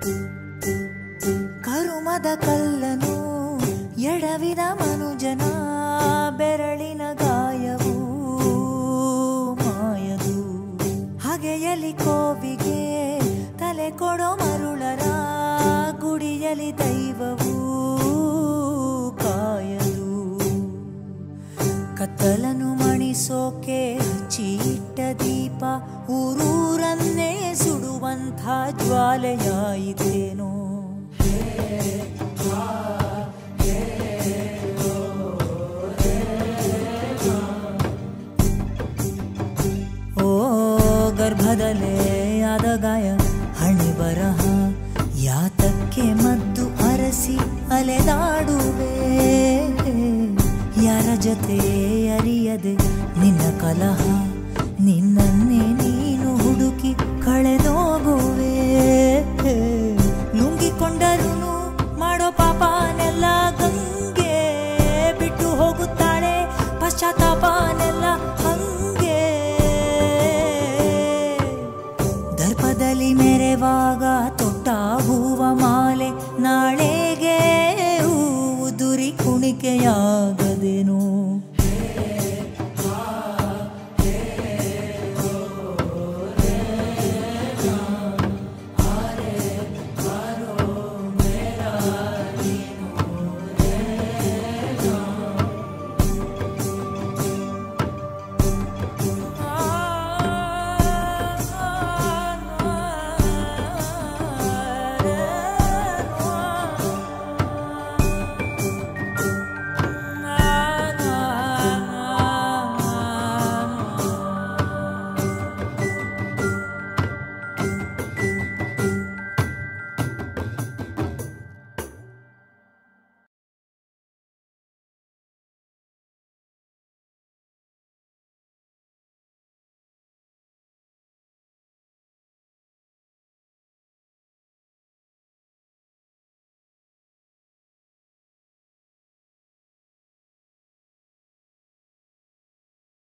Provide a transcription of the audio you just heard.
ಕರುಮದ ಕಲ್ಲನು ಎಡವಿದ ಮನುಜನ ಬೆರಳಿನ ಗಾಯವು ಮಾಯದು ಹಗೆಯಲಿ ಕೋವಿಗೆ ತಲೆ ಕೊಡೋ ಮರುಳರ ಗುಡಿಯಲಿ ದೈವವು ಕಾಯದು ಕತ್ತಲನು ಮಣಿಸೋಕೆ ಚೀಟ ದೀಪ ಊರೂರನ್ನೇ ಸುಡುವಂಥ ಜ್ವಾಲೆಯಾಯಿತೇನೋ ಓ ಗರ್ಭದಲ್ಲೇ ಆದ ಗಾಯ ಹಣಿ ಬರಹ ಯಾತಕ್ಕೆ ಮದ್ದು ಅರಸಿ ಅಲೆದಾಡುವೆ ಯಾರ ಜೊತೆ ಅರಿಯದೆ ನಿನ್ನ ಕಲಹ ನಿನ್ನನ್ನೇ ನೀನು ಹುಡುಕಿ ಕಳೆದೋಗುವೆ ನುಂಗಿಕೊಂಡರೂ ಮಾಡೋ ಪಾಪನೆಲ್ಲ ಗಂಗೆ ಬಿಟ್ಟು ಹೋಗುತ್ತಾಳೆ ಪಶ್ಚಾತ್ತಾಪನೆಲ್ಲ ಹಂಗೆ ದರ್ಪದಲ್ಲಿ ಮೆರೆವಾಗ ತೊಟ್ಟ ಹೂವ ಮಾಲೆ ನಾಳೆಗೆ ಹೂವು ದುರಿ ಕುಣಿಕೆಯಾಗ